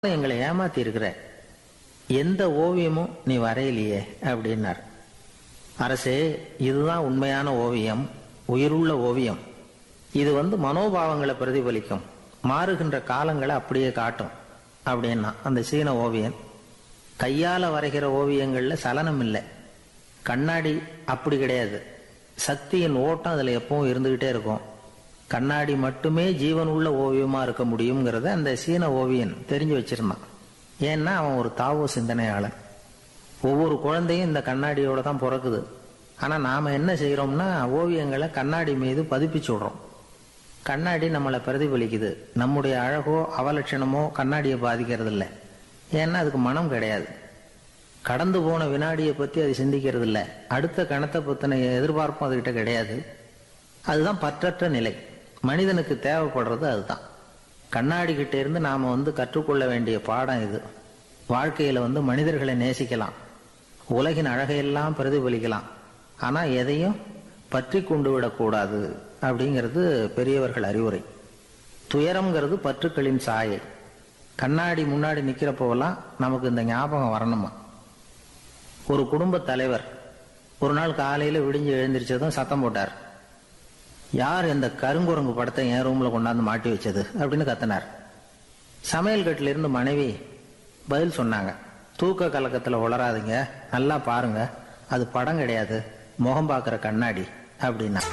எங்களை ஏமாத்தி இருக்கிற எந்த ஓவியமும் நீ வரையலையே அப்படின்னார் அரசே இதுதான் உண்மையான ஓவியம் உயிருள்ள ஓவியம் இது வந்து மனோபாவங்களை பிரதிபலிக்கும் மாறுகின்ற காலங்களை அப்படியே காட்டும் அப்படின்னா அந்த சீன ஓவியன் கையால வரைகிற ஓவியங்கள்ல சலனம் இல்லை கண்ணாடி அப்படி கிடையாது சக்தியின் ஓட்டம் அதுல எப்பவும் இருந்துகிட்டே இருக்கும் கண்ணாடி மட்டுமே ஜீவன் உள்ள ஓவியமா இருக்க முடியுங்கிறத அந்த சீன ஓவியன் தெரிஞ்சு வச்சிருந்தான் ஏன்னா அவன் ஒரு தாவோ சிந்தனையாளர் ஒவ்வொரு குழந்தையும் இந்த கண்ணாடியோட தான் பிறக்குது ஆனா நாம என்ன செய்யறோம்னா ஓவியங்களை கண்ணாடி மீது பதிப்பிச்சு விடுறோம் கண்ணாடி நம்மளை பிரதிபலிக்குது நம்முடைய அழகோ அவலட்சணமோ கண்ணாடியை பாதிக்கிறது இல்லை ஏன்னா அதுக்கு மனம் கிடையாது கடந்து போன வினாடியை பத்தி அது சிந்திக்கிறது இல்லை அடுத்த கணத்தை பத்தின எதிர்பார்ப்பும் அதுகிட்ட கிடையாது அதுதான் பற்றற்ற நிலை மனிதனுக்கு தேவைப்படுறது அதுதான் கண்ணாடி கிட்ட இருந்து நாம வந்து கற்றுக்கொள்ள வேண்டிய பாடம் இது வாழ்க்கையில வந்து மனிதர்களை நேசிக்கலாம் உலகின் அழகையெல்லாம் பிரதிபலிக்கலாம் ஆனா எதையும் பற்றி கொண்டு விடக்கூடாது அப்படிங்கிறது பெரியவர்கள் அறிவுரை துயரம்ங்கிறது பற்றுக்களின் சாயை கண்ணாடி முன்னாடி நிக்கிறப்போவெல்லாம் நமக்கு இந்த ஞாபகம் வரணுமா ஒரு குடும்ப தலைவர் ஒரு நாள் காலையில விடிஞ்சு எழுந்திரிச்சதும் சத்தம் போட்டார் யார் இந்த கருங்குரங்கு படத்தை என் ரூம்ல கொண்டாந்து மாட்டி வச்சது அப்படின்னு கத்தினார் சமையல் கட்டில இருந்து மனைவி பதில் சொன்னாங்க தூக்க கலக்கத்துல உளராதீங்க நல்லா பாருங்க அது படம் கிடையாது முகம் பார்க்குற கண்ணாடி அப்படின்னா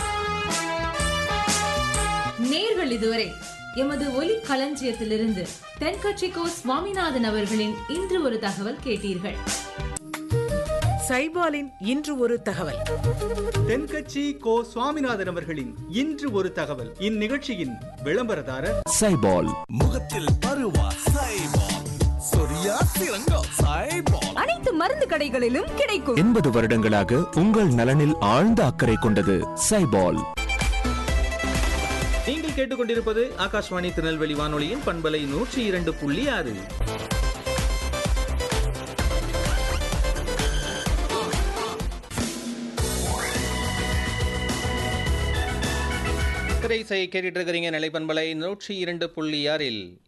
நேர்கள் இதுவரை எமது ஒலி களஞ்சியத்திலிருந்து தென்கட்சிக்கோ சுவாமிநாதன் அவர்களின் இன்று ஒரு தகவல் கேட்டீர்கள் சைபாலின் இன்று ஒரு தகவல் தென்கட்சி கோ சுவாமிநாதன் அவர்களின் இன்று ஒரு தகவல் இந்நிகழ்ச்சியின் விளம்பரதாரர் சைபால் முகத்தில் பருவா சைபால் சொரியா சிறங்கோ சைபால் அனைத்து மருந்து கடைகளிலும் கிடைக்கும் எண்பது வருடங்களாக உங்கள் நலனில் ஆழ்ந்த அக்கறை கொண்டது சைபால் நீங்கள் கேட்டுக்கொண்டிருப்பது ஆகாஷ்வாணி திருநெல்வேலி வானொலியின் பண்பலை நூற்றி இரண்டு புள்ளி ஆறு திரைசை கேட்டுட்டு இருக்கிறீங்க நிலைப்பண்பலை நூற்றி இரண்டு புள்ளி ஆறில்